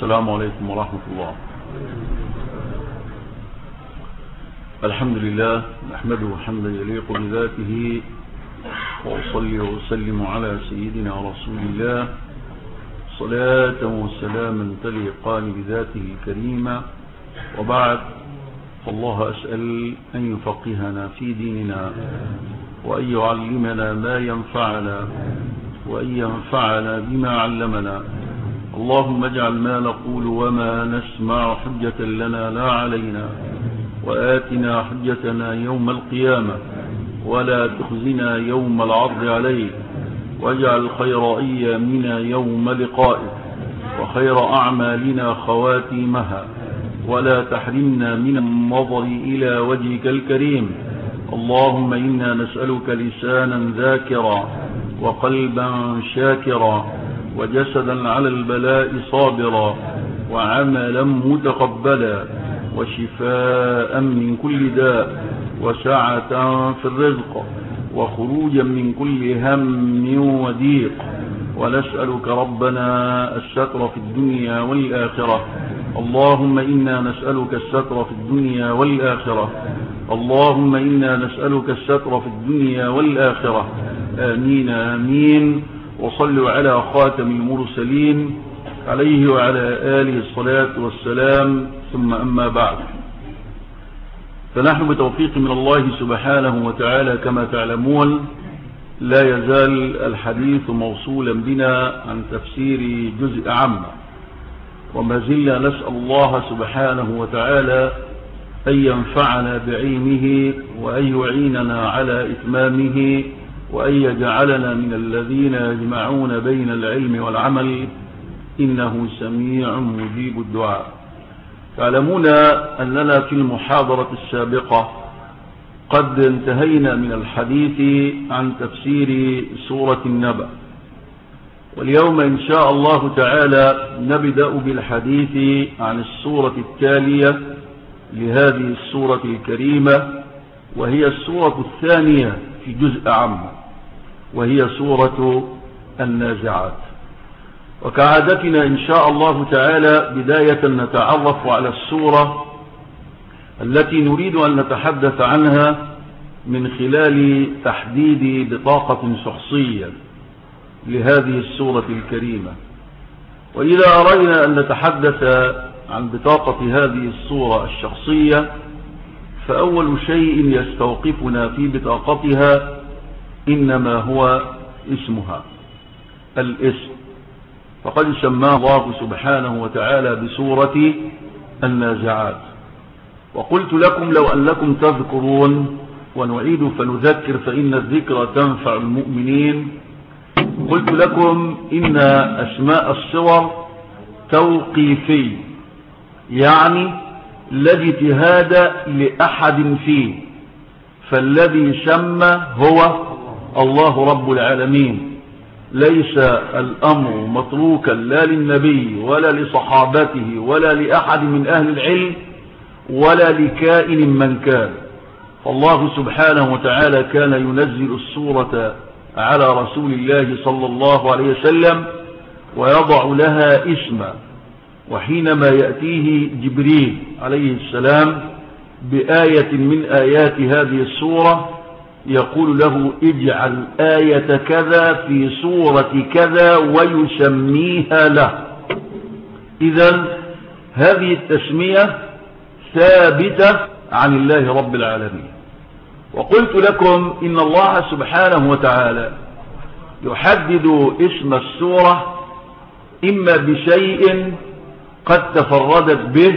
السلام عليكم ورحمة الله الحمد لله نحمده حمدا يليق بذاته وأصلي وأسلم على سيدنا رسول الله صلاة وسلاما تليقان بذاته الكريمة وبعد فالله أسأل أن يفقهنا في ديننا وأن يعلمنا ما ينفعنا وأن ينفعنا بما علمنا اللهم اجعل ما نقول وما نسمع حجة لنا لا علينا وآتنا حجتنا يوم القيامة ولا تخزنا يوم العرض عليك واجعل خير أيامنا يوم لقائك وخير أعمالنا خواتيمها ولا تحرمنا من النظر إلى وجهك الكريم اللهم إنا نسألك لسانا ذاكرا وقلبا شاكرا وجسدا على البلاء صابرا وعملا متقبلا وشفاء من كل داء وسعة في الرزق وخروجا من كل هم وضيق ونسألك ربنا الستر في الدنيا والآخرة اللهم إنا نسألك الستر في الدنيا والآخرة اللهم إنا نسألك الستر في الدنيا والآخرة آمين آمين وصلوا على خاتم المرسلين عليه وعلى آله الصلاة والسلام ثم أما بعد فنحن بتوفيق من الله سبحانه وتعالى كما تعلمون لا يزال الحديث موصولا بنا عن تفسير جزء عامة وما زلنا نسأل الله سبحانه وتعالى أن ينفعنا بعلمه وأن يعيننا على إتمامه وأن يجعلنا من الذين يجمعون بين العلم والعمل إنه سميع مجيب الدعاء تعلمون أننا في المحاضرة السابقة قد انتهينا من الحديث عن تفسير سورة النبأ واليوم إن شاء الله تعالى نبدأ بالحديث عن السورة التالية لهذه السورة الكريمة وهي السورة الثانية في جزء عام وهي سورة النازعات وكعادتنا إن شاء الله تعالى بداية نتعرف على السورة التي نريد أن نتحدث عنها من خلال تحديد بطاقة شخصية لهذه السورة الكريمة وإذا أرينا أن نتحدث عن بطاقة هذه الصورة الشخصية فأول شيء يستوقفنا في بطاقتها إنما هو اسمها الاسم فقد سماه الله سبحانه وتعالى بسورة النازعات وقلت لكم لو أنكم تذكرون ونعيد فنذكر فإن الذكر تنفع المؤمنين قلت لكم إن أسماء الصور توقيفي يعني لا اجتهاد لأحد فيه فالذي سمى هو الله رب العالمين ليس الأمر متروكا لا للنبي ولا لصحابته ولا لأحد من أهل العلم ولا لكائن من كان فالله سبحانه وتعالى كان ينزل السورة على رسول الله صلى الله عليه وسلم ويضع لها اسما وحينما يأتيه جبريل عليه السلام بآية من آيات هذه السورة يقول له اجعل آية كذا في سورة كذا ويسميها له إذا هذه التسمية ثابتة عن الله رب العالمين وقلت لكم إن الله سبحانه وتعالى يحدد اسم السورة إما بشيء قد تفردت به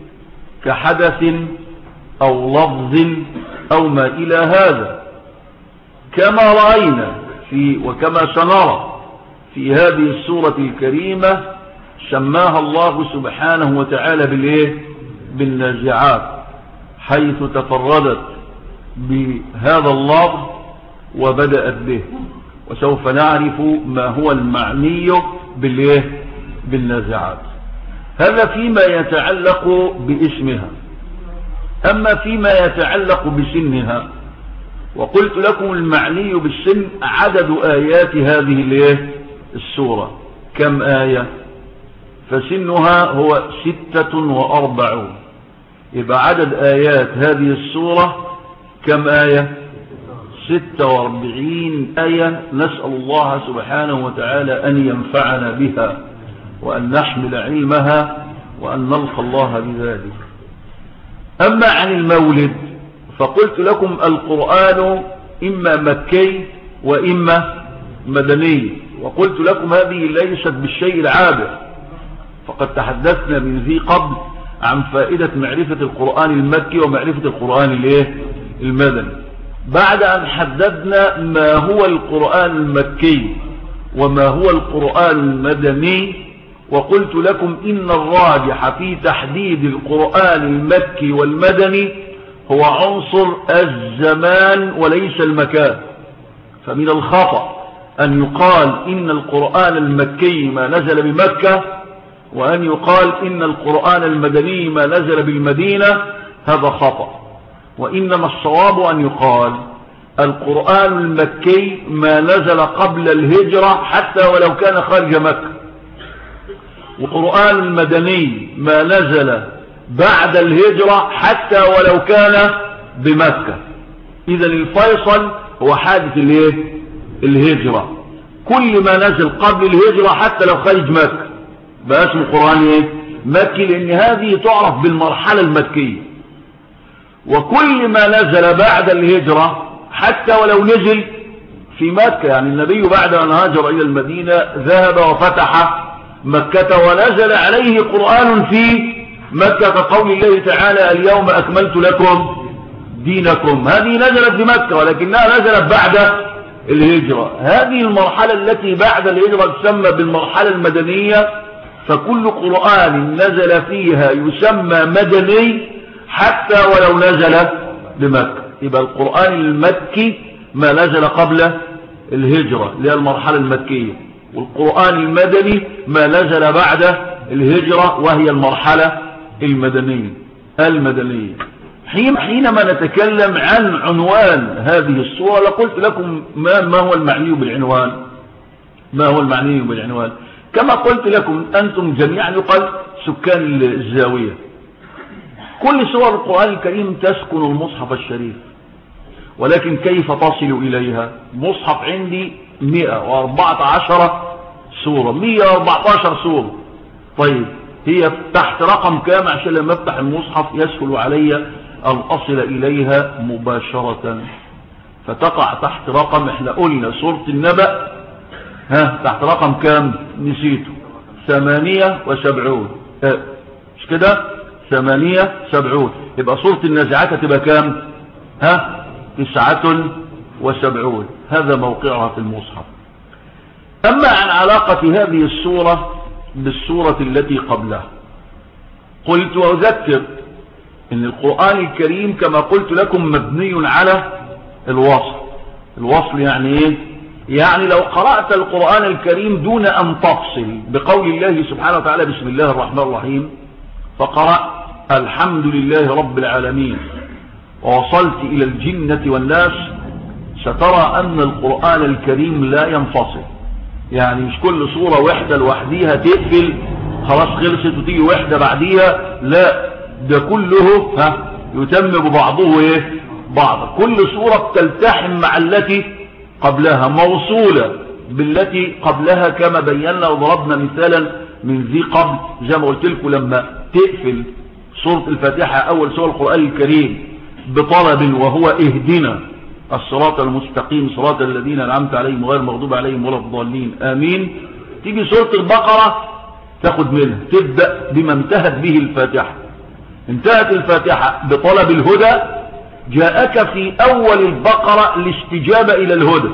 كحدث أو لفظ أو ما إلى هذا كما رأينا في وكما سنرى في هذه السورة الكريمة سماها الله سبحانه وتعالى بالإيه بالنازعات حيث تفردت بهذا اللفظ وبدأت به وسوف نعرف ما هو المعني بالإيه بالنازعات هذا فيما يتعلق باسمها أما فيما يتعلق بسنها وقلت لكم المعني بالسن عدد آيات هذه الايه السورة كم آية فسنها هو ستة وأربعون يبقى عدد آيات هذه السورة كم آية ستة واربعين آية نسأل الله سبحانه وتعالى أن ينفعنا بها وأن نحمل علمها وأن نلقى الله بذلك أما عن المولد فقلت لكم القرآن إما مكي وإما مدني وقلت لكم هذه ليست بالشيء العابر فقد تحدثنا من ذي قبل عن فائدة معرفة القرآن المكي ومعرفة القرآن الايه المدني بعد أن حددنا ما هو القرآن المكي وما هو القرآن المدني وقلت لكم إن الراجح في تحديد القرآن المكي والمدني هو عنصر الزمان وليس المكان فمن الخطأ أن يقال إن القرآن المكي ما نزل بمكة وأن يقال إن القرآن المدني ما نزل بالمدينة هذا خطأ وإنما الصواب أن يقال القرآن المكي ما نزل قبل الهجرة حتى ولو كان خارج مكة وقرآن المدني ما نزل بعد الهجرة حتى ولو كان بمكة إذا الفيصل هو حادث الايه الهجرة كل ما نزل قبل الهجرة حتى لو خارج مكة بقى اسمه قرآن ايه مكي لان هذه تعرف بالمرحلة المكية وكل ما نزل بعد الهجرة حتى ولو نزل في مكة يعني النبي بعد أن هاجر إلى المدينة ذهب وفتح مكة ونزل عليه قرآن في مكة كقول الله تعالى اليوم أكملت لكم دينكم هذه نزلت بمكة ولكنها نزلت بعد الهجرة هذه المرحلة التي بعد الهجرة تسمى بالمرحلة المدنية فكل قرآن نزل فيها يسمى مدني حتى ولو نزل بمكة يبقى القرآن المكي ما نزل قبل الهجرة اللي هي المرحلة المكية والقرآن المدني ما نزل بعد الهجرة وهي المرحلة المدنية المدنية حين حينما نتكلم عن عنوان هذه الصورة لقلت لكم ما, ما هو المعني بالعنوان ما هو المعني بالعنوان كما قلت لكم أنتم جميعا يقال سكان الزاوية كل سور القرآن الكريم تسكن المصحف الشريف ولكن كيف تصل إليها مصحف عندي 114 سورة 114 سورة طيب هي تحت رقم كام عشان لما افتح المصحف يسهل علي أن أصل إليها مباشرة فتقع تحت رقم احنا قلنا سورة النبأ ها تحت رقم كام نسيته ثمانية وسبعون اه مش كده ثمانية سبعون يبقى سورة النازعات تبقى كام ها تسعة وسبعون هذا موقعها في المصحف أما عن علاقة هذه السورة بالسورة التي قبلها قلت وأذكر ان القرآن الكريم كما قلت لكم مبني على الوصل الوصل يعني ايه يعني لو قرأت القرآن الكريم دون أن تفصل بقول الله سبحانه وتعالى بسم الله الرحمن الرحيم فقرأ الحمد لله رب العالمين ووصلت إلى الجنة والناس سترى أن القرآن الكريم لا ينفصل يعني مش كل صورة وحدة لوحديها تقفل خلاص خلصت وتيجي وحدة بعديها لا ده كله ها يتم ببعضه ايه بعض كل صورة بتلتحم مع التي قبلها موصولة بالتي قبلها كما بينا وضربنا مثالا من ذي قبل زي ما قلت لكم لما تقفل سورة الفاتحة أول سورة القرآن الكريم بطلب وهو اهدنا الصراط المستقيم صراط الذين أنعمت عليهم غير مغضوب عليهم ولا الضالين آمين تيجي سورة البقرة تاخد منها تبدأ بما انتهت به الفاتحة انتهت الفاتحة بطلب الهدى جاءك في أول البقرة الاستجابة إلى الهدى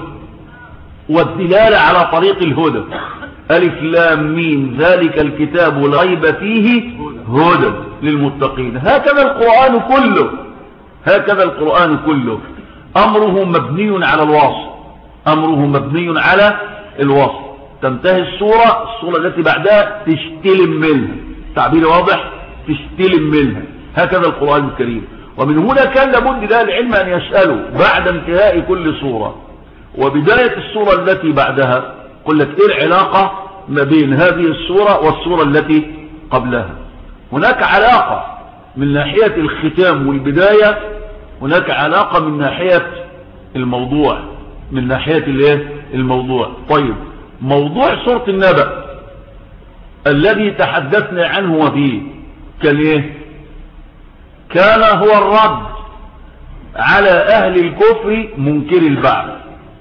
والدلالة على طريق الهدى ألف لام ميم ذلك الكتاب الغيب فيه هدى للمتقين هكذا القرآن كله هكذا القرآن كله أمره مبني على الوصف أمره مبني على الوصف تنتهي السورة السورة التي بعدها تستلم منها تعبير واضح تستلم منها هكذا القرآن الكريم ومن هنا كان لابد ده العلم أن يسأله بعد انتهاء كل سورة وبداية السورة التي بعدها قل لك إيه العلاقة ما بين هذه الصورة والصورة التي قبلها هناك علاقة من ناحية الختام والبداية هناك علاقة من ناحية الموضوع من ناحية الايه الموضوع طيب موضوع سورة النبأ الذي تحدثنا عنه وفيه كان ايه كان هو الرد على اهل الكفر منكر البعث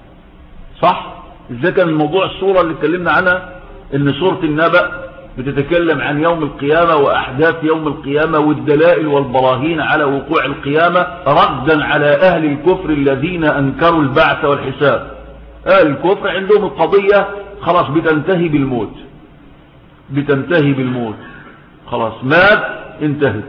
صح ازاي كان موضوع الصورة اللي اتكلمنا عنها ان سورة النبأ بتتكلم عن يوم القيامة واحداث يوم القيامة والدلائل والبراهين على وقوع القيامة ردا على اهل الكفر الذين انكروا البعث والحساب اهل الكفر عندهم القضية خلاص بتنتهي بالموت بتنتهي بالموت خلاص مات انتهت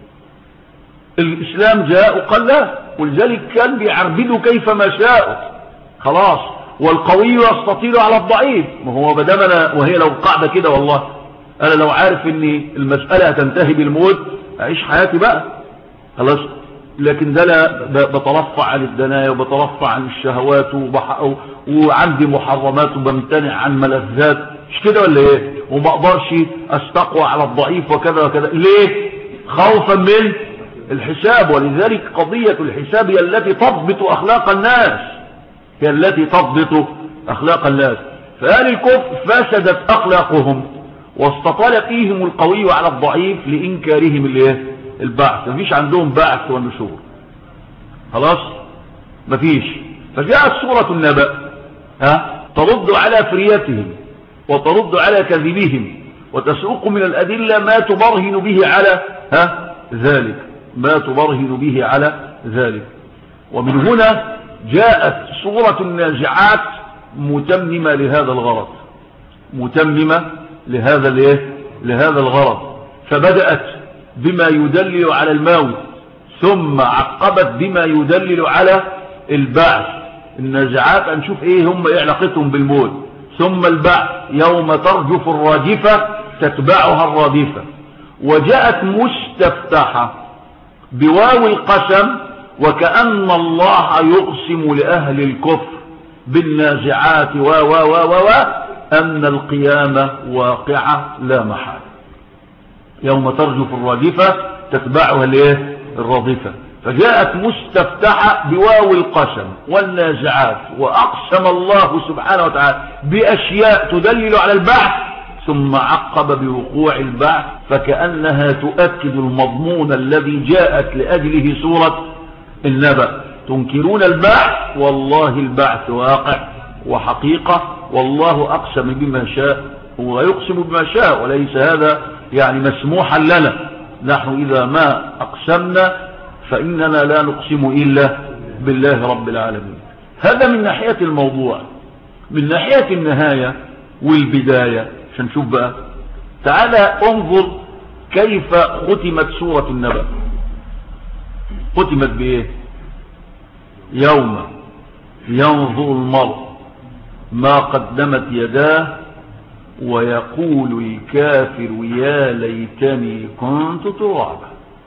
الاسلام جاء وقال لا ولذلك كان بيعربدوا كيفما شاء خلاص والقوي يستطيل على الضعيف ما هو بدمنا وهي لو قاعدة كده والله انا لو عارف ان المسألة هتنتهي بالموت اعيش حياتي بقى خلاص لكن ده لا بترفع عن الدنايا وبترفع عن الشهوات وبح... وعندي محرمات وبمتنع عن ملذات مش كده ولا ايه وما اقدرش استقوى على الضعيف وكذا وكذا ليه خوفا من الحساب ولذلك قضية الحساب هي التي تضبط اخلاق الناس هي التي تضبط اخلاق الناس فأهل الكفر فسدت اخلاقهم واستطال فيهم القوي على الضعيف لانكارهم الايه البعث مفيش عندهم بعث ونشور خلاص مفيش فجاءت سورة النبأ ها ترد على فريتهم وترد على كذبهم وتسوق من الأدلة ما تبرهن به على ها ذلك ما تبرهن به على ذلك ومن هنا جاءت سورة النازعات متممة لهذا الغرض متممة لهذا الايه لهذا الغرض فبدأت بما يدلل على الموت ثم عقبت بما يدلل على البعث النازعات هنشوف ايه هم ايه علاقتهم بالموت ثم البعث يوم ترجف الراجفة تتبعها الرادفة وجاءت مستفتحة بواو القسم وكأن الله يقسم لأهل الكفر بالنازعات و و و و و أن القيامة واقعة لا محال يوم ترجف الراجفة تتبعها الايه الرادفة فجاءت مستفتحة بواو القسم والنازعات وأقسم الله سبحانه وتعالى بأشياء تدلل على البعث ثم عقب بوقوع البعث فكأنها تؤكد المضمون الذي جاءت لأجله سورة النبأ تنكرون البعث والله البعث واقع وحقيقة والله أقسم بما شاء ويقسم بما شاء وليس هذا يعني مسموحا لنا نحن إذا ما أقسمنا فإننا لا نقسم إلا بالله رب العالمين هذا من ناحية الموضوع من ناحية النهاية والبداية عشان نشوف بقى تعالى انظر كيف ختمت سورة النبأ ختمت بإيه يوم ينظر المرء ما قدمت يداه ويقول الكافر يا ليتني كنت ترابا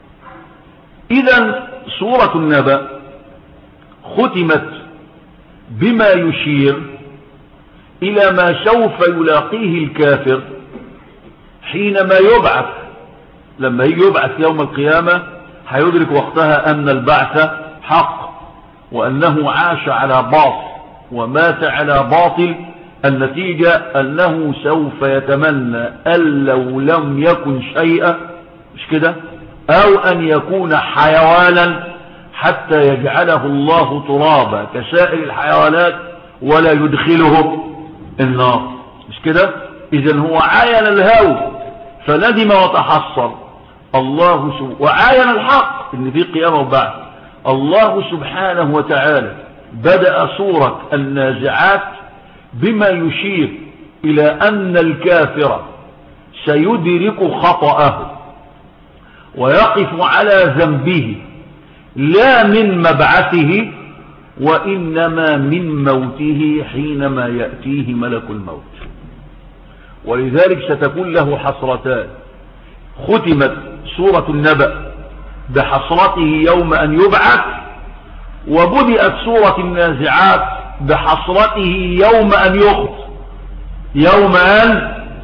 اذا سورة النبأ ختمت بما يشير الى ما سوف يلاقيه الكافر حينما يبعث لما يجي يبعث يوم القيامة هيدرك وقتها ان البعث حق وانه عاش على باطل ومات على باطل النتيجة أنه سوف يتمنى أن لو لم يكن شيئا مش كده أو أن يكون حيوانا حتى يجعله الله ترابا كسائر الحيوانات ولا يدخله النار مش كده إذا هو عاين الهوى فندم وتحصر الله سبحانه وعاين الحق إن في قيامة وبعد الله سبحانه وتعالى بدأ صورة النازعات بما يشير إلى أن الكافر سيدرك خطأه ويقف على ذنبه لا من مبعثه وإنما من موته حينما يأتيه ملك الموت ولذلك ستكون له حسرتان ختمت سورة النبأ بحسرته يوم أن يبعث وبدأت سورة النازعات بحسرته يوم أن يخط يوم أن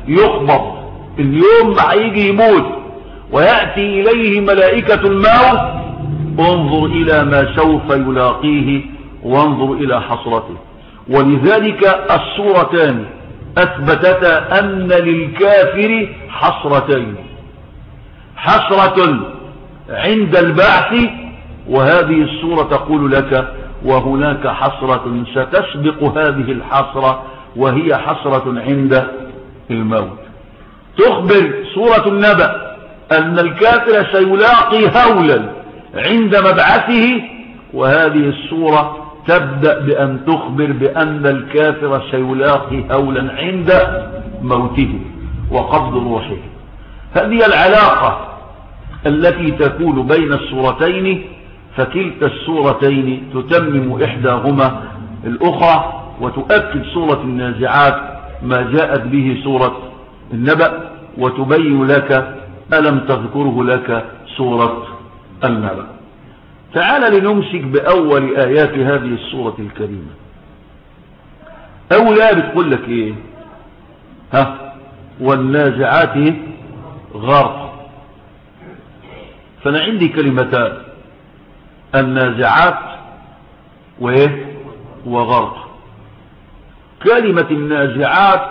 يخبط اليوم ما هيجي يموت ويأتي إليه ملائكة الموت انظر إلى ما سوف يلاقيه وانظر إلى حصرته ولذلك الصورتان أثبتتا أن للكافر حسرتين حسرة عند البعث وهذه الصورة تقول لك وهناك حسرة ستسبق هذه الحسرة وهي حسرة عند الموت تخبر سورة النبأ أن الكافر سيلاقي هولا عند مبعثه وهذه السورة تبدأ بأن تخبر بأن الكافر سيلاقي هولا عند موته وقبض روحه هذه العلاقة التي تكون بين السورتين فكلتا السورتين تتمم إحداهما الأخرى وتؤكد سورة النازعات ما جاءت به سورة النبأ وتبين لك ألم تذكره لك سورة النبأ تعال لنمسك بأول آيات هذه السورة الكريمة أول آية بتقول لك إيه ها والنازعات غرق فأنا عندي كلمتان النازعات وإيه وغرق كلمة النازعات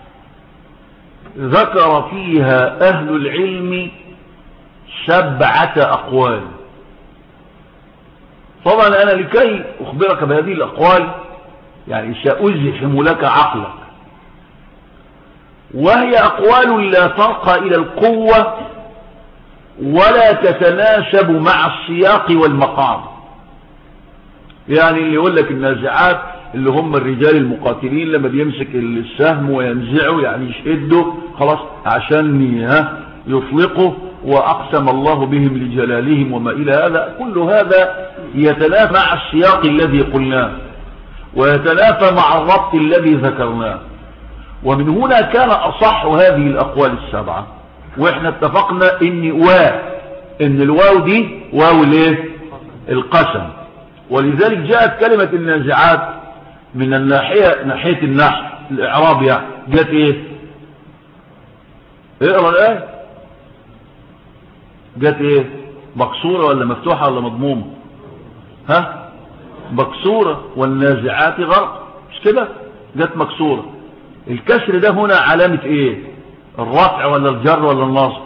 ذكر فيها أهل العلم سبعة أقوال طبعا أنا لكي أخبرك بهذه الأقوال يعني سأزحم لك عقلك وهي أقوال لا فرق إلى القوة ولا تتناسب مع السياق والمقام يعني اللي يقول لك النازعات اللي هم الرجال المقاتلين لما بيمسك السهم وينزعه يعني يشده خلاص عشان يطلقه وأقسم الله بهم لجلالهم وما إلى هذا كل هذا يتنافى مع السياق الذي قلناه ويتنافى مع الربط الذي ذكرناه ومن هنا كان أصح هذه الأقوال السبعة واحنا اتفقنا ان واو ان الواو دي واو الايه القسم ولذلك جاءت كلمة النازعات من الناحية ناحية النحو الاعراب يعني جاءت ايه اقرا الايه جاءت ايه مكسورة ولا مفتوحة ولا مضمومة ها مكسورة والنازعات غرق مش كده جت مكسورة الكسر ده هنا علامة ايه الرفع ولا الجر ولا النصب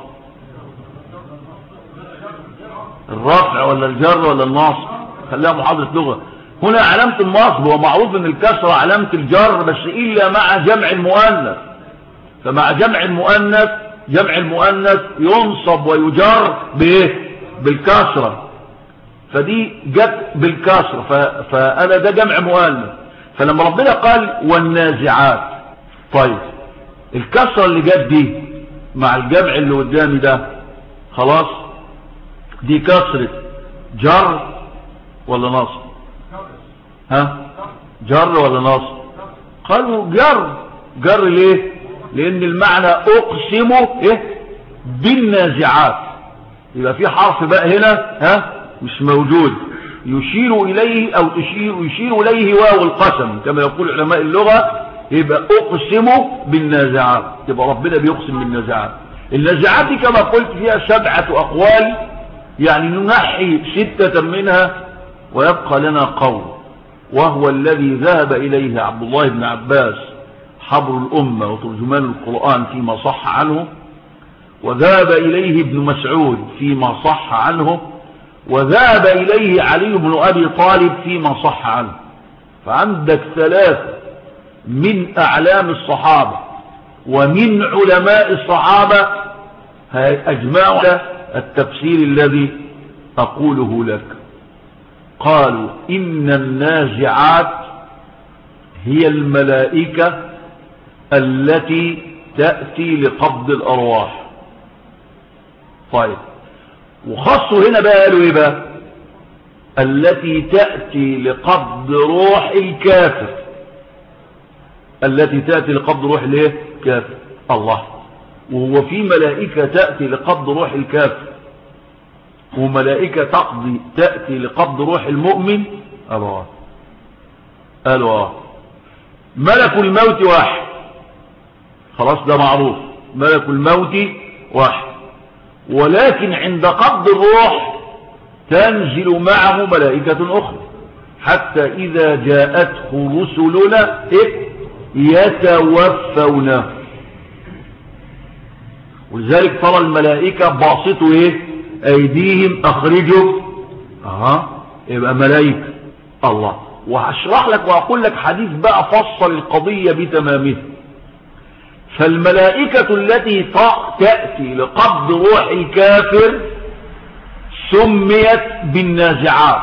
الرفع ولا الجر ولا النصب خليها محاضرة لغة هنا علامة النصب هو معروف ان الكسرة علامة الجر بس الا مع جمع المؤنث فمع جمع المؤنث جمع المؤنث ينصب ويجر بايه بالكسرة فدي جت بالكسرة فانا ده جمع مؤنث فلما ربنا قال والنازعات طيب الكسرة اللي جت دي مع الجمع اللي قدامي ده خلاص دي كسرة جر ولا نصب ها جر ولا نصب قالوا جر جر ليه لان المعنى اقسم ايه بالنازعات يبقى في حرف بقى هنا ها مش موجود يشير اليه او تشير يشير اليه واو القسم كما يقول علماء اللغة يبقى اقسم بالنازعات يبقى ربنا بيقسم بالنازعات النازعات كما قلت فيها سبعة اقوال يعني ننحي ستة منها ويبقى لنا قول وهو الذي ذهب اليه عبد الله بن عباس حبر الامة وترجمان القرآن فيما صح عنه وذهب اليه ابن مسعود فيما صح عنه وذهب اليه علي بن ابي طالب فيما صح عنه فعندك ثلاثة من أعلام الصحابة ومن علماء الصحابة أجمعوا على التفسير الذي أقوله لك قالوا إن النازعات هي الملائكة التي تأتي لقبض الأرواح طيب وخصوا هنا بقى قالوا إيه بقى التي تأتي لقبض روح الكافر التي تأتي لقبض روح الايه كافر الله وهو في ملائكة تأتي لقبض روح الكافر وملائكة تقضي تأتي لقبض روح المؤمن الله قالوا اه ملك الموت واحد خلاص ده معروف ملك الموت واحد ولكن عند قبض الروح تنزل معه ملائكة أخرى حتى إذا جاءته رسلنا إيه؟ يتوفونه ولذلك ترى الملائكة باسطوا ايه ايديهم اخرجوا اها يبقى ملائكة الله وهشرح لك واقول لك حديث بقى فصل القضية بتمامها فالملائكة التي تأتي لقبض روح الكافر سميت بالنازعات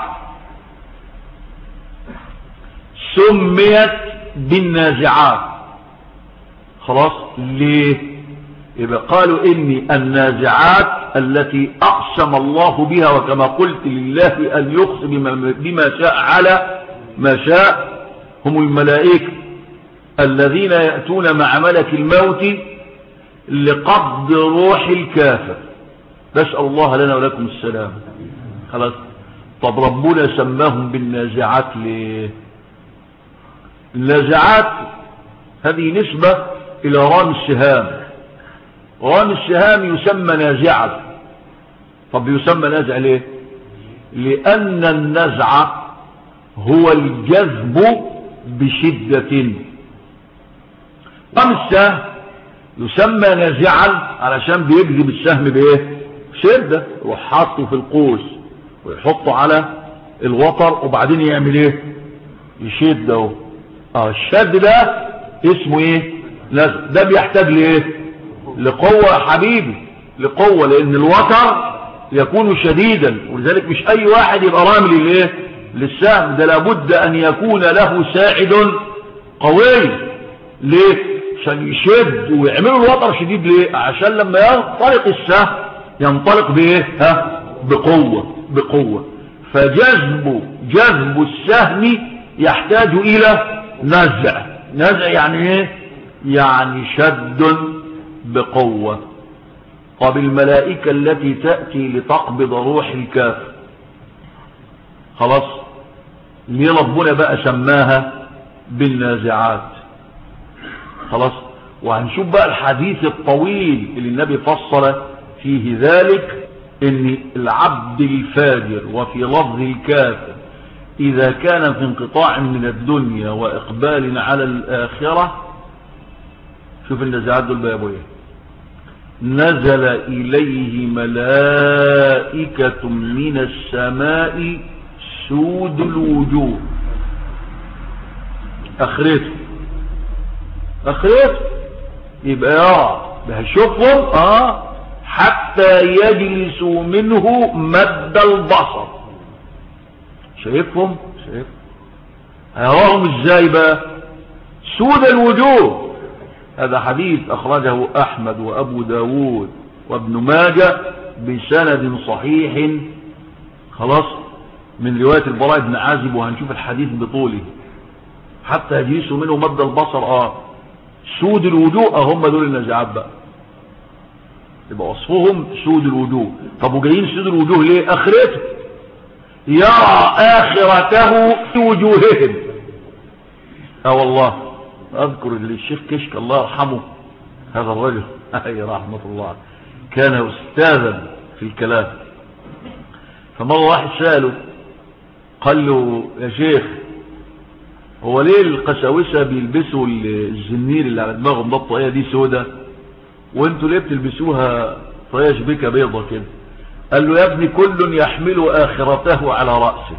سميت بالنازعات خلاص ليه يبقى قالوا إني النازعات التي أقسم الله بها وكما قلت لله أن يقسم بما شاء على ما شاء هم الملائكة الذين يأتون مع ملك الموت لقبض روح الكافر نسأل الله لنا ولكم السلام خلاص طب ربنا سماهم بالنازعات ليه النازعات هذه نسبة إلى رام السهام رامي السهام يسمى نازعا طب يسمى نازع ليه لأن النزع هو الجذب بشدة رامي السهم يسمى نازعا علشان بيجذب السهم بايه شدة يروح حاطه في القوس ويحطه على الوتر وبعدين يعمل ايه يشد اهو اه الشد ده اسمه ايه نزع ده بيحتاج لايه لقوة يا حبيبي لقوة لان الوتر يكون شديدا ولذلك مش اي واحد يبقى رامي للايه للسهم ده لابد ان يكون له ساعد قوي ليه عشان يشد ويعملوا الوتر شديد ليه عشان لما ينطلق السهم ينطلق بايه ها بقوة بقوة فجذب جذب السهم يحتاج الى نزع نزع يعني ايه يعني شد بقوة طب الملائكة التي تأتي لتقبض روح الكافر خلاص ليه ربنا بقى سماها بالنازعات خلاص وهنشوف بقى الحديث الطويل اللي النبي فصل فيه ذلك ان العبد الفاجر وفي لفظ الكافر اذا كان في انقطاع من الدنيا واقبال على الاخرة شوف النزاعات دول بقى ايه نزل إليه ملائكة من السماء سود الوجوه أخرته أخرته يبقى يرى بهشوفهم آه حتى يجلسوا منه مد البصر شايفهم شايف هيراهم ازاي بقى سود الوجوه هذا حديث أخرجه أحمد وأبو داود وابن ماجة بسند صحيح خلاص من رواية البراء بن عازب وهنشوف الحديث بطوله حتى يجيسوا منه مد البصر آه سود الوجوه هم دول النزعات بقى يبقى وصفهم سود الوجوه طب وجايين سود الوجوه ليه اخرته يرى اخرته في وجوههم اه والله اذكر اللي الشيخ كشك الله يرحمه هذا الرجل اي رحمة الله كان استاذا في الكلام فمرة واحد سأله قال له يا شيخ هو ليه القساوسة بيلبسوا الزنير اللي على دماغهم ده الطاقية دي سودة وانتوا ليه بتلبسوها طاقية شبكة بيضة كده قال له يا ابني كل يحمل آخرته على رأسه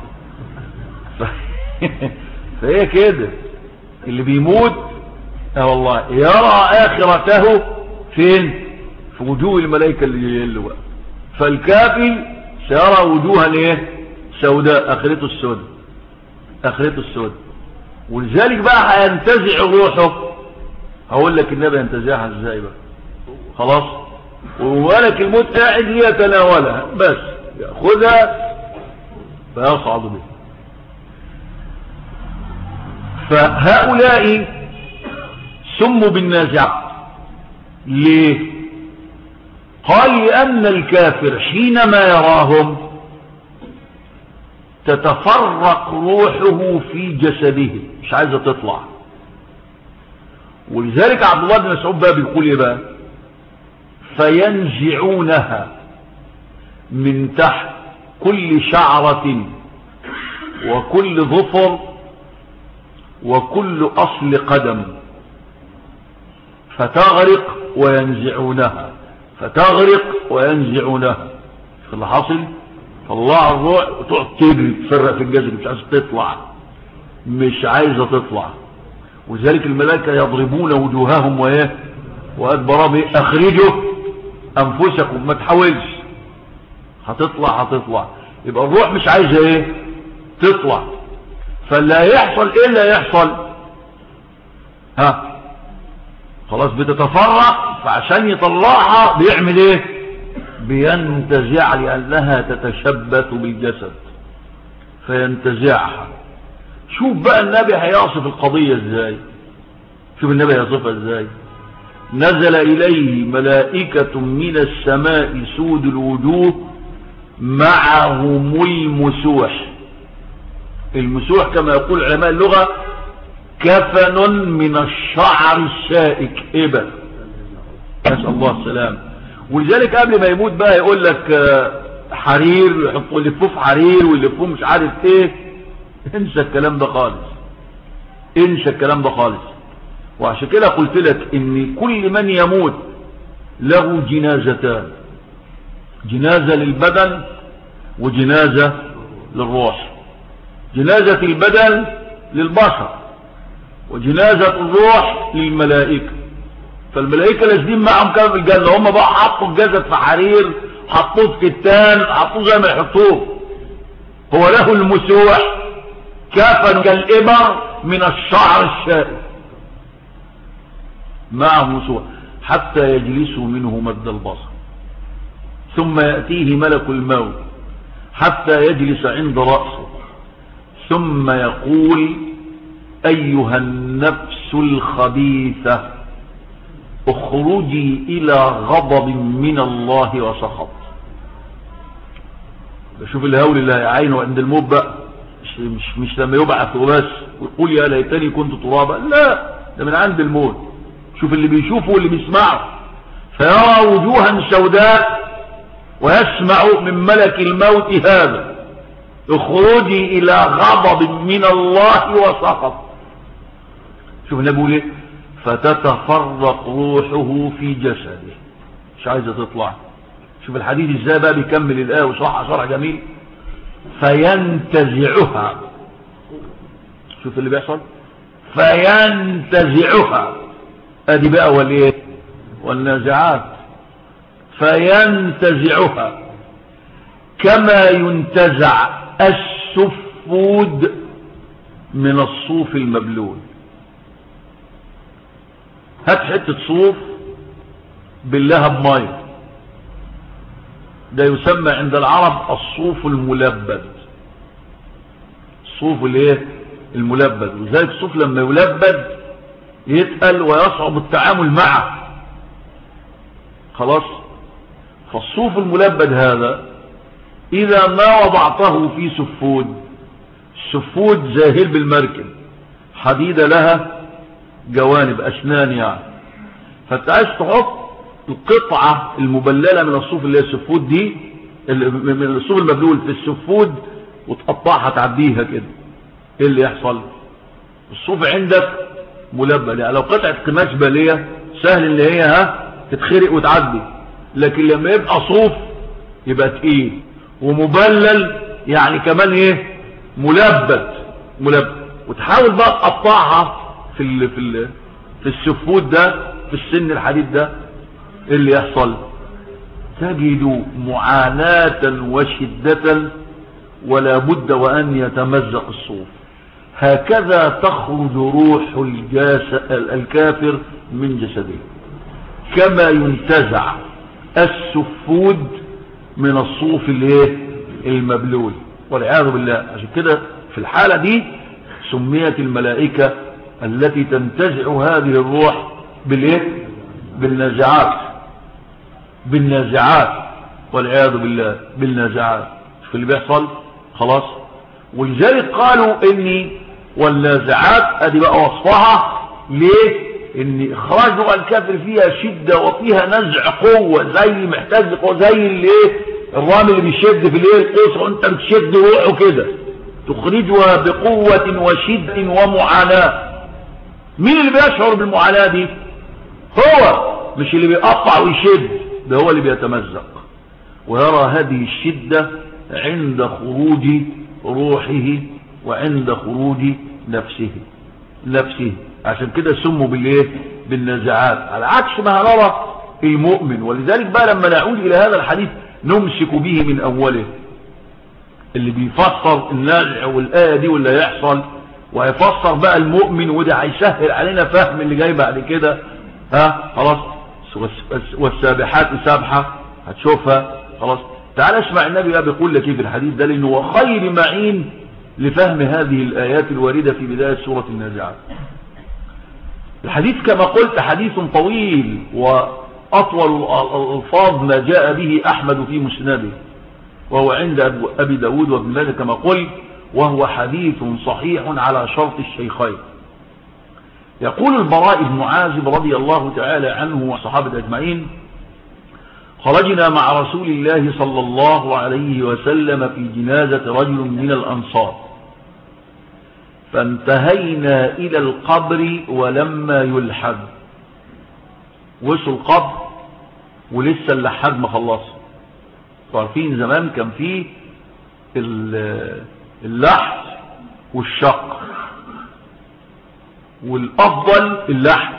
فهي كده اللي بيموت اه والله يرى آخرته فين في وجوه الملائكة اللي يلوا فالكافل سيرى وجوها ايه سوداء اخرته السوداء اخرته السوداء ولذلك بقى هينتزع روحه هقول لك النبي ينتزعها ازاي بقى خلاص وملك الموت قاعد يتناولها بس ياخذها فيصعد بها فهؤلاء سموا بالنازعات ليه قال لأن الكافر حينما يراهم تتفرق روحه في جسده مش عايزة تطلع ولذلك عبد الله بن مسعود بقى بيقول ايه بقى فينزعونها من تحت كل شعرة وكل ظفر وكل أصل قدم فتغرق وينزعونها فتغرق وينزعونها في اللي حاصل طلع الروح وتقعد تجري تفرق في الجسد مش عايزه تطلع مش عايزه تطلع وذلك الملائكه يضربون وجوههم وايه وادبرهم ايه اخرجوا انفسكم ما تحاولش هتطلع هتطلع يبقى الروح مش عايزه ايه تطلع فاللي هيحصل ايه اللي هيحصل ها خلاص بتتفرع فعشان يطلعها بيعمل ايه بينتزع لأنها تتشبث بالجسد فينتزعها شوف بقى النبي هيصف القضية ازاي شوف النبي هيصفها ازاي نزل إليه ملائكة من السماء سود الوجوه معهم المسوح المسوح كما يقول علماء اللغة كفن من الشعر الشائك ايه بقى نسأل الله السلام ولذلك قبل ما يموت بقى يقول لك حرير يحطوا يلفوه في حرير ويلفوه مش عارف ايه انسى الكلام ده خالص انسى الكلام ده خالص وعشان كده قلت لك ان كل من يموت له جنازتان جنازة للبدن وجنازة للروح جنازة البدن للبشر وجنازة الروح للملائكة فالملائكة لازدين معهم كانوا في الجنة هم بقى حطوا الجسد في حرير حطوه في كتان حطوه زي ما يحطوه هو له المسوح كافا كالإبر من الشعر الشائع معه مسوح حتى يجلسوا منه مد البصر ثم يأتيه ملك الموت حتى يجلس عند رأسه ثم يقول أيها النفس الخبيثة اخرجي إلى غضب من الله وسخط شوف الهول اللي عينه عند الموت بقى مش, مش, مش لما يبعث وبس ويقول يا ليتني كنت ترابا لا ده من عند الموت شوف اللي بيشوفه واللي بيسمعه فيرى وجوها سوداء ويسمع من ملك الموت هذا اخرجي الى غضب من الله وسخط شوف النبي بيقول ايه فتتفرق روحه في جسده مش عايزه تطلع شوف الحديث ازاي بقى بيكمل الايه وشرح شرح جميل فينتزعها شوف اللي بيحصل فينتزعها ادي بقى والايه والنازعات فينتزعها كما ينتزع السفود من الصوف المبلول هات حتة صوف باللها بمية ده يسمى عند العرب الصوف الملبد الصوف الايه الملبد وذلك الصوف لما يلبد يتقل ويصعب التعامل معه خلاص فالصوف الملبد هذا اذا ما وضعته في سفود السفود زاهل بالمركب حديدة لها جوانب اسنان يعني فانت عايز تحط القطعة المبللة من الصوف اللي هي السفود دي من الصوف المبلول في السفود وتقطعها تعديها كده ايه اللي يحصل الصوف عندك ملبل يعني لو قطعة قماش بالية سهل اللي هي ها تتخرق وتعدي لكن لما يبقى صوف يبقى تقيل ومبلل يعني كمان ايه ملبد ملبد وتحاول بقى تقطعها في ال في ال في السفود ده في السن الحديد ده ايه اللي يحصل تجد معاناة وشدة ولا بد وان يتمزق الصوف هكذا تخرج روح الكافر من جسده كما ينتزع السفود من الصوف الايه المبلول والعياذ بالله عشان كده في الحالة دي سميت الملائكة التي تنتزع هذه الروح بالايه بالنازعات بالنازعات والعياذ بالله بالنازعات في اللي بيحصل خلاص ولذلك قالوا اني والنازعات ادي بقى وصفها ليه ان اخراج روح الكافر فيها شدة وفيها نزع قوة زي محتاج قوة زي اللي ايه الرامي اللي بيشد في الايه القوس وانت بتشد روحه كده تخرجها بقوة وشد ومعاناة مين اللي بيشعر بالمعاناة دي هو مش اللي بيقطع ويشد ده هو اللي بيتمزق ويرى هذه الشدة عند خروج روحه وعند خروج نفسه نفسه عشان كده سموا بالايه بالنزعات على عكس ما نرى المؤمن ولذلك بقى لما نعود الى هذا الحديث نمسك به من اوله اللي بيفسر النازع والايه دي واللي هيحصل وهيفسر بقى المؤمن وده هيسهل علينا فهم اللي جاي بعد كده ها خلاص والسابحات سابحه هتشوفها خلاص تعال اسمع النبي بقى بيقول لك ايه في الحديث ده لانه هو خير معين لفهم هذه الايات الوارده في بدايه سوره النازعات الحديث كما قلت حديث طويل وأطول الألفاظ ما جاء به أحمد في مسنده وهو عند أبي داود وابن ماجه كما قلت وهو حديث صحيح على شرط الشيخين يقول البراء بن عازب رضي الله تعالى عنه وصحابة أجمعين خرجنا مع رسول الله صلى الله عليه وسلم في جنازة رجل من الأنصار فانتهينا إلى القبر ولما يلحد وصل القبر ولسه اللحاد ما خلص عارفين زمان كان فيه اللحد والشق والأفضل اللحد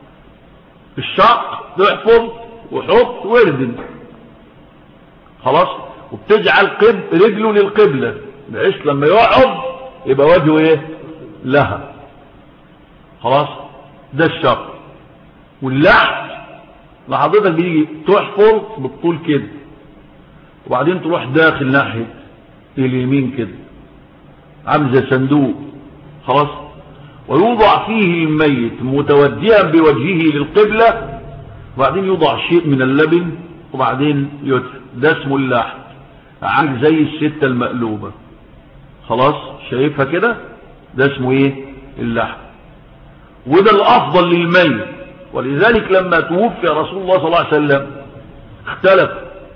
الشق تحفر وحط وردن خلاص وبتجعل قب رجله للقبلة بحيث لما يقعد يبقى وجهه ايه لها خلاص ده الشق واللحد لحضرتك بيجي تحفر بالطول كده وبعدين تروح داخل ناحية اليمين كده عامل زي صندوق خلاص ويوضع فيه الميت متوجها بوجهه للقبلة وبعدين يوضع شيء من اللبن وبعدين يدفن ده اسمه اللحد عامل زي الستة المقلوبة خلاص شايفها كده ده اسمه ايه اللحم وده الافضل للميت ولذلك لما توفي رسول الله صلى الله عليه وسلم اختلف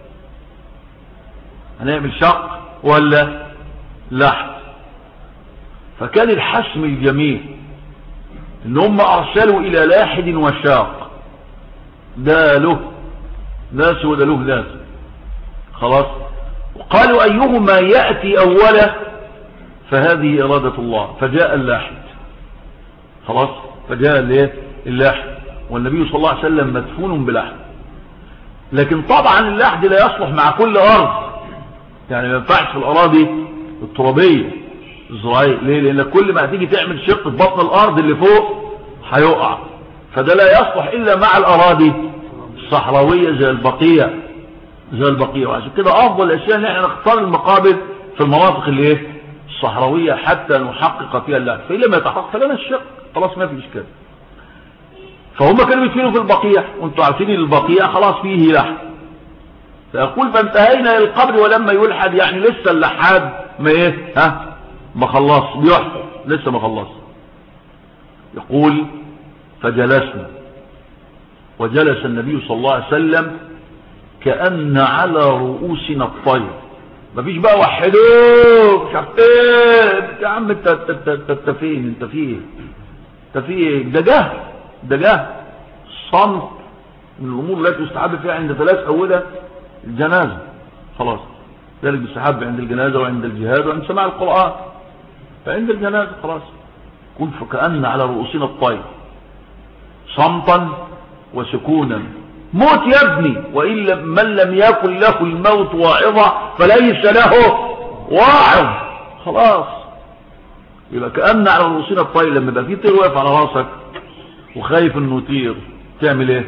هنعمل شق ولا لحم فكان الحسم الجميل ان هم ارسلوا الى لاحد وشاق ده له ناس وده له ناس خلاص وقالوا ايهما يأتي اولا فهذه ارادة الله فجاء اللاحد خلاص فجاء الايه اللاحد والنبي صلى الله عليه وسلم مدفون بلحد لكن طبعا اللحد لا يصلح مع كل ارض يعني ما ينفعش في الاراضي الترابيه الزراعيه ليه لان كل ما هتيجي تعمل شق في بطن الارض اللي فوق هيقع فده لا يصلح الا مع الاراضي الصحراويه زي البقيع زي البقيع وعشان كده افضل الاشياء ان احنا نختار المقابر في المناطق اللي ايه الصحراويه حتى نحقق فيها اللحد فإن لم يتحقق فلنا الشق خلاص ما في اشكال فهم كانوا بيدفنوا في البقيع وانتم عارفين البقيع خلاص فيه لحد فيقول فانتهينا الى القبر ولما يلحد يعني لسه اللحاد ما ايه ها ما خلص بيحفر لسه ما خلص يقول فجلسنا وجلس النبي صلى الله عليه وسلم كأن على رؤوسنا الطير مفيش بقى وحدوه مش عارف ايه يا عم انت انت انت انت فين انت فين انت في ده جهل ده جهل صمت من الامور التي يستحب فيها عند ثلاث اولى الجنازه خلاص ذلك بيستحب عند الجنازه وعند الجهاد وعند سماع القران فعند الجنازه خلاص كن فكأن على رؤوسنا الطير صمتا وسكونا موت يا ابني وإن من لم يكن له الموت واعظة فليس له واعظ خلاص يبقى كأن على رؤوسنا الطير لما يبقى في طير واقف على راسك وخايف انه يطير تعمل ايه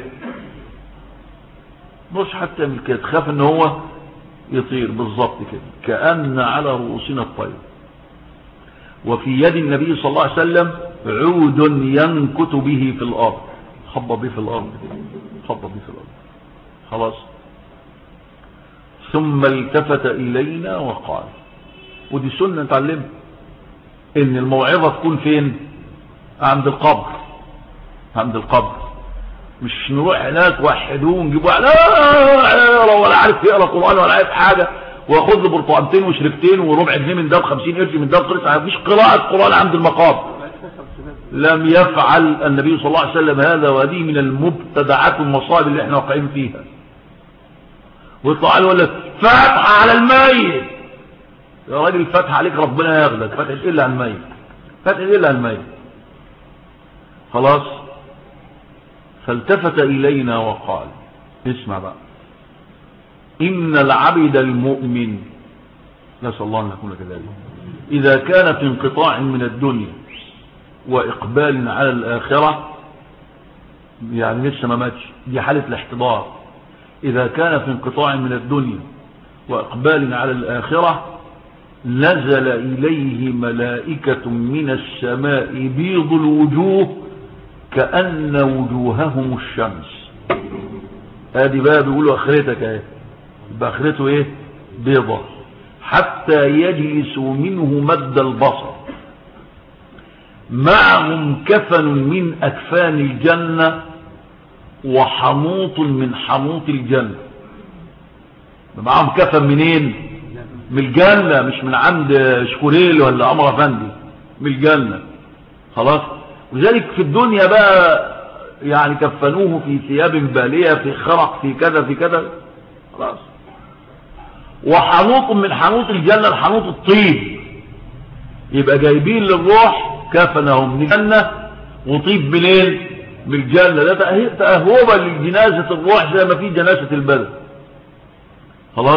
مش حتى تعمل كده تخاف ان هو يطير بالظبط كده كأن على رؤوسنا الطير وفي يد النبي صلى الله عليه وسلم عود ينكت به في الارض خبى به في الارض خبى به في الارض خلاص ثم التفت الينا وقال ودي سنه نتعلمها ان الموعظه تكون فين عند القبر عند القبر مش نروح هناك وحدوه ونجيبوا لا ولا عارف يقرا قران ولا عارف حاجه واخد له برتقانتين وشرفتين وربع جنيه من ده ب 50 قرش من ده بخلص مفيش قراءه قران عند المقام لم يفعل النبي صلى الله عليه وسلم هذا وهذه من المبتدعات والمصائب اللي احنا واقعين فيها ويطلع له يقول لك فتح على الميت يا راجل فتح عليك ربنا ياخدك فتح الا على الميت فتح الا على الميت خلاص فالتفت الينا وقال اسمع بقى ان العبد المؤمن نسال الله ان نكون كذلك اذا كان في انقطاع من الدنيا واقبال على الاخره يعني لسه ما ماتش دي حاله الاحتضار إذا كان في انقطاع من الدنيا وإقبال على الآخرة نزل إليه ملائكة من السماء بيض الوجوه كأن وجوههم الشمس هذه بقى بيقولوا أخرتك ايه بأخرته ايه بيضة حتى يجلسوا منه مد البصر معهم كفن من أكفان الجنة وحنوط من حنوط الجنة معهم كفن منين من الجنة مش من عند شكوريل ولا عمر افندي من الجنة خلاص وذلك في الدنيا بقى يعني كفنوه في ثياب بالية في خرق في كذا في كذا خلاص وحنوط من حنوط الجنة الحنوط الطيب يبقى جايبين للروح كفنهم من الجنة وطيب منين من الجنة ده تأهوبا لجنازة الروح زي ما في جنازة البدن خلاص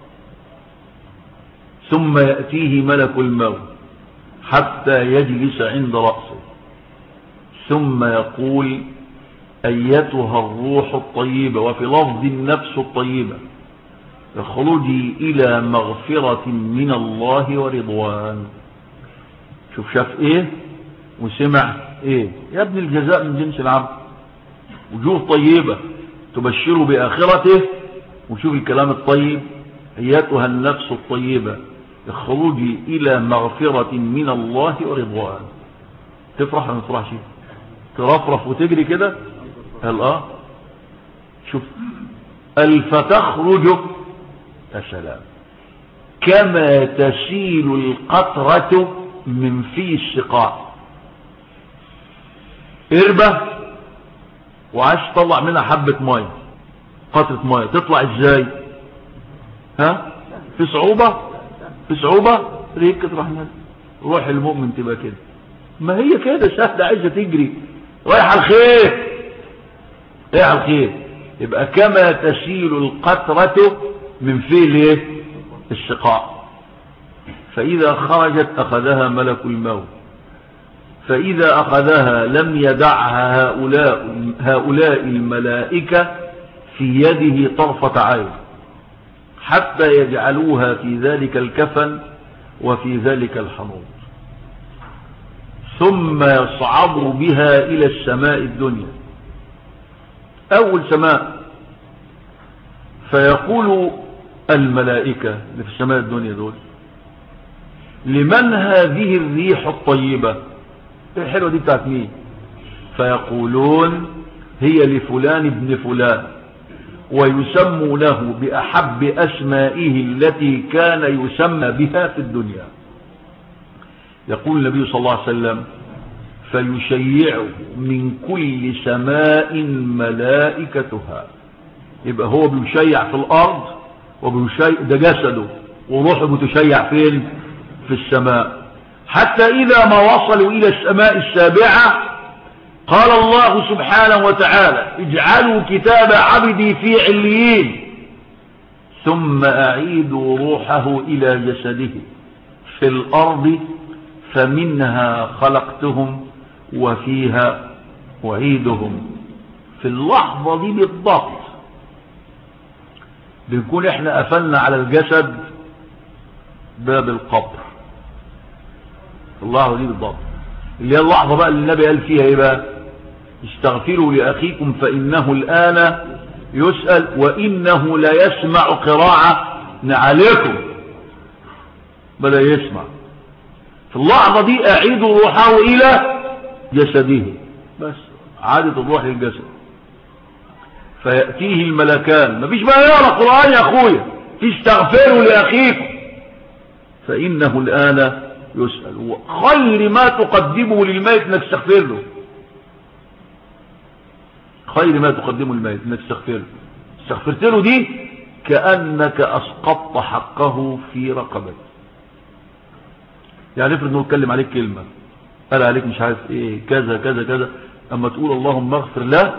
ثم يأتيه ملك الموت حتى يجلس عند رأسه ثم يقول أيتها الروح الطيبة وفي لفظ النفس الطيبة اخرجي إلى مغفرة من الله ورضوان شوف شاف ايه وسمع ايه يا ابن الجزاء من جنس العبد وجوه طيبة تبشره بآخرته وشوف الكلام الطيب ايتها النفس الطيبة اخرجي الى مغفرة من الله ورضوان تفرح ولا تفرحش ترفرف وتجري كده قال اه شوف الفتخرج يا سلام كما تسيل القطرة من في السقاء اربة وعاش تطلع منها حبة مية قطرة مية تطلع ازاي ها في صعوبة في صعوبة ريك تروح روح المؤمن تبقى كده ما هي كده سهلة عايزة تجري رايح الخير رايح الخير يبقى كما تسيل القطرة من فيه الايه السقاء فإذا خرجت أخذها ملك الموت فإذا أخذها لم يدعها هؤلاء, هؤلاء الملائكة في يده طرفة عين حتى يجعلوها في ذلك الكفن وفي ذلك الحنوط ثم يصعدوا بها إلى السماء الدنيا أول سماء فيقول الملائكة اللي في السماء الدنيا دول لمن هذه الريح الطيبة الحلوة دي بتاعت مين فيقولون هي لفلان ابن فلان ويسموا له بأحب أسمائه التي كان يسمى بها في الدنيا يقول النبي صلى الله عليه وسلم فيشيع من كل سماء ملائكتها يبقى هو بيشيع في الأرض وبيشيع ده جسده وروحه بتشيع فين في السماء حتى إذا ما وصلوا إلى السماء السابعة قال الله سبحانه وتعالى اجعلوا كتاب عبدي في عليين ثم أعيدوا روحه إلى جسده في الأرض فمنها خلقتهم وفيها أعيدهم في اللحظة دي بالضبط بنكون احنا قفلنا على الجسد باب القبر اللحظة دي بالضبط اللي هي اللحظة بقى اللي النبي قال فيها ايه بقى استغفروا لأخيكم فإنه الآن يسأل وإنه لا يسمع قراءة عليكم بدأ يسمع في اللحظة دي أعيدوا روحه إلى جسده بس عادت الروح للجسد فيأتيه الملكان مفيش بقى يقرأ قرآن يا أخويا تستغفروا لأخيكم فإنه الآن يسأل خير ما تقدمه للميت انك تستغفر له خير ما تقدمه للميت انك تستغفر له استغفرت له دي كأنك أسقطت حقه في رقبته يعني افرض انه يتكلم عليك كلمة قال عليك مش عارف ايه كذا كذا كذا اما تقول اللهم اغفر له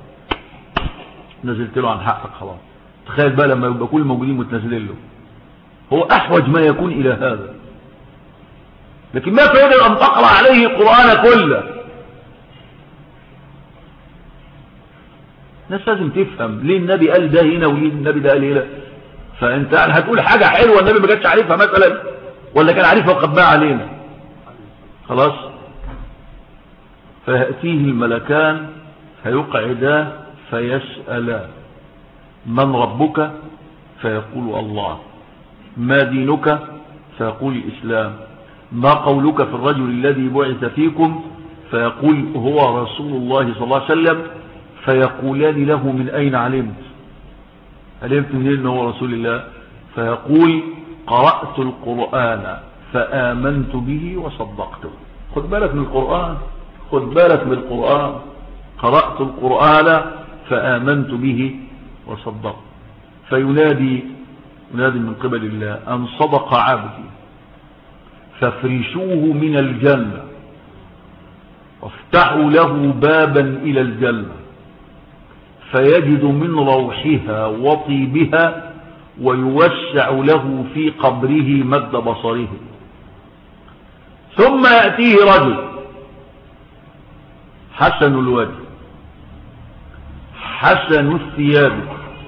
نزلت له عن حقك خلاص تخيل بقى لما يبقى كل الموجودين متنزلين له هو احوج ما يكون الى هذا لكن ما فائدة ان تقرأ عليه القرآن كله الناس لازم تفهم ليه النبي قال ده هنا وليه النبي ده قال هنا فانت يعني هتقول حاجة حلوة النبي ما كانش عارفها مثلا ولا كان عارفها وقبها علينا خلاص فيأتيه الملكان فيقعدا فيسألا من ربك فيقول الله ما دينك فيقول الإسلام ما قولك في الرجل الذي بعث فيكم فيقول هو رسول الله صلى الله عليه وسلم فيقولان له من أين علمت علمت منين أنه هو رسول الله فيقول قرأت القرآن فآمنت به وصدقته خد بالك من القرآن خد بالك من القرآن قرأت القرآن فآمنت به وصدقت فينادي ينادي من قبل الله أن صدق عبدي فافرشوه من الجنة وافتحوا له بابا إلى الجنة فيجد من روحها وطيبها ويوسع له في قبره مد بصره ثم يأتيه رجل حسن الوجه حسن الثياب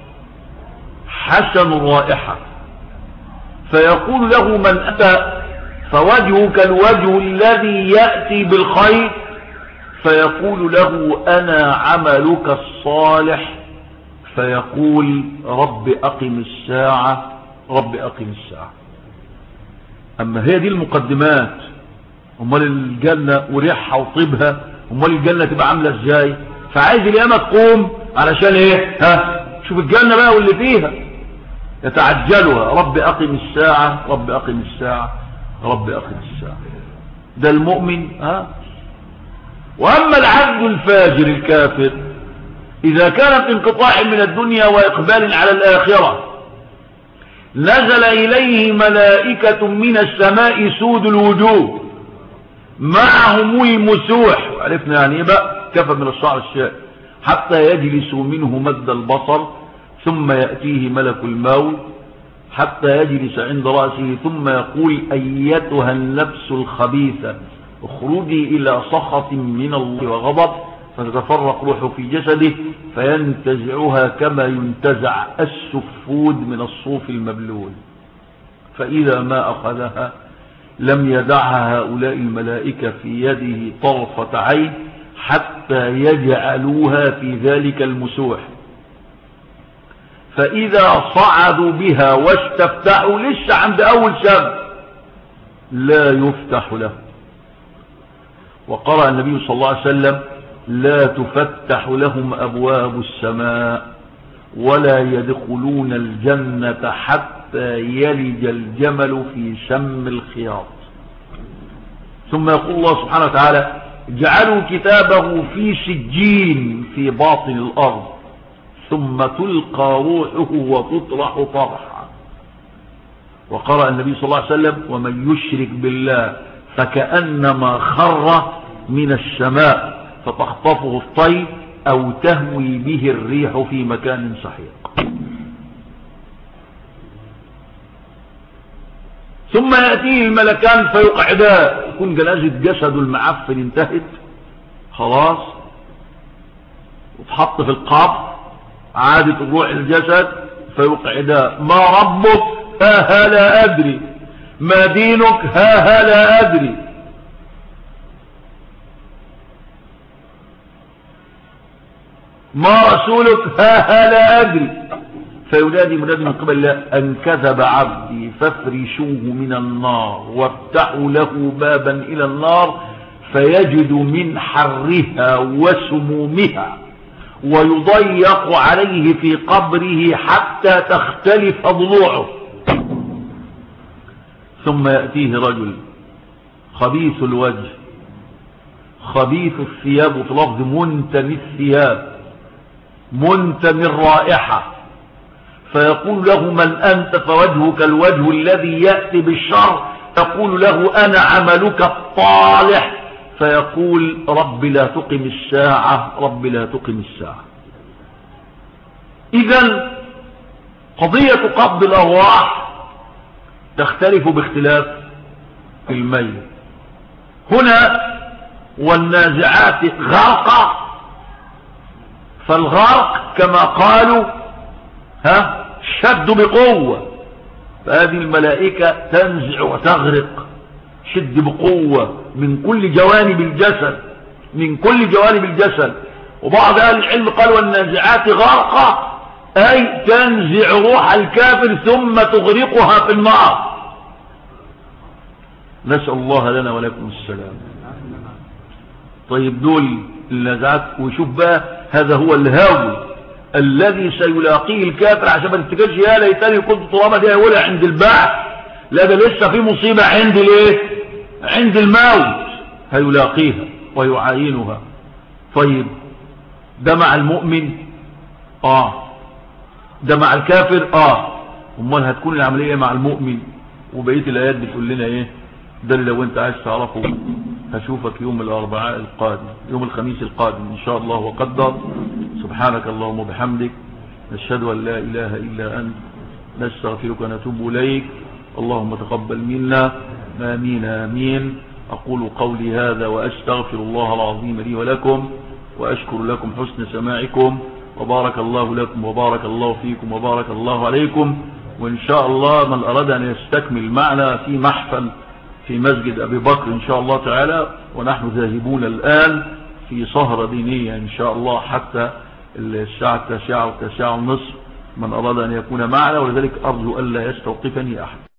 حسن الرائحة فيقول له من أتى فوجهك الوجه الذي يأتي بالخير فيقول له أنا عملك الصالح فيقول رب أقم الساعة رب أقم الساعة أما هي دي المقدمات امال الجنة وريحها وطيبها امال الجنة تبقى عاملة ازاي فعايز اليامة تقوم علشان ايه ها شوف الجنة بقى واللي فيها يتعجلها رب أقم الساعة رب أقم الساعة رب أقم الساعة ده المؤمن ها وأما العبد الفاجر الكافر إذا كان في انقطاع من الدنيا وإقبال على الآخرة نزل إليه ملائكة من السماء سود الوجوه معهم المسوح عرفنا يعني ايه بقى كفى من الشعر الشائع حتى يجلس منه مد البصر ثم يأتيه ملك الموت حتى يجلس عند رأسه ثم يقول أيتها النفس الخبيثة اخرجي إلى سخط من الله وغضب فتتفرق روحه في جسده فينتزعها كما ينتزع السفود من الصوف المبلول فإذا ما أخذها لم يدعها هؤلاء الملائكة في يده طرفة عين حتى يجعلوها في ذلك المسوح فإذا صعدوا بها واستفتحوا لسه عند أول شاب لا يفتح له وقرأ النبي صلى الله عليه وسلم لا تفتح لهم أبواب السماء ولا يدخلون الجنة حتى يلج الجمل في سم الخياط ثم يقول الله سبحانه وتعالى اجعلوا كتابه في سجين في باطن الأرض ثم تلقى روحه وتطرح طرحا وقرأ النبي صلى الله عليه وسلم ومن يشرك بالله فكأنما خر من السماء فتخطفه الطير أو تهوي به الريح في مكان سحيق ثم يأتيه الملكان فيقعدا يكون جنازة جسد المعفن انتهت خلاص وتحط في القبر عادة الروح الجسد فيقعدا ما ربك ها ها لا أدري ما دينك ها ها لا أدري ما رسولك ها ها لا أدري فينادي منادي من قبل الله أن كذب عبدي فافرشوه من النار وافتحوا له بابا إلى النار فيجد من حرها وسمومها ويضيق عليه في قبره حتى تختلف ضلوعه ثم يأتيه رجل خبيث الوجه خبيث الثياب وفي لفظ منتمي الثياب منتمي الرائحة فيقول له من أنت فوجهك الوجه الذي يأتي بالشر يقول له أنا عملك الطالح فيقول رب لا تقم الساعة رب لا تقم الساعة إذا قضية قبض الأرواح تختلف باختلاف الميل هنا والنازعات غرقا فالغرق كما قالوا ها شد بقوة فهذه الملائكة تنزع وتغرق شد بقوة من كل جوانب الجسد من كل جوانب الجسد وبعض أهل العلم قال والنازعات غرقة أي تنزع روح الكافر ثم تغرقها في النار نسأل الله لنا ولكم السلام طيب دول النازعات وشوف بقى هذا هو الهاوي الذي سيلاقيه الكافر عشان ما تفتكرش يا ليتني كنت طالما دي هيقولها عند البعث لا ده لسه في مصيبه عند الايه عند الموت هيلاقيها ويعاينها طيب ده مع المؤمن اه ده مع الكافر اه امال هتكون العمليه مع المؤمن وبقيه الايات بتقول لنا ايه ده اللي لو انت عايز تعرفه هشوفك يوم الاربعاء القادم يوم الخميس القادم ان شاء الله وقدر سبحانك اللهم وبحمدك نشهد ان لا اله الا انت نستغفرك ونتوب اليك اللهم تقبل منا امين امين اقول قولي هذا واستغفر الله العظيم لي ولكم واشكر لكم حسن سماعكم وبارك الله لكم وبارك الله فيكم وبارك الله عليكم وان شاء الله من اراد ان يستكمل معنا في محفل في مسجد أبي بكر إن شاء الله تعالى ونحن ذاهبون الآن في سهرة دينية إن شاء الله حتى الساعة التاسعة والتاسعة ونصف من أراد أن يكون معنا ولذلك أرجو ألا يستوقفني أحد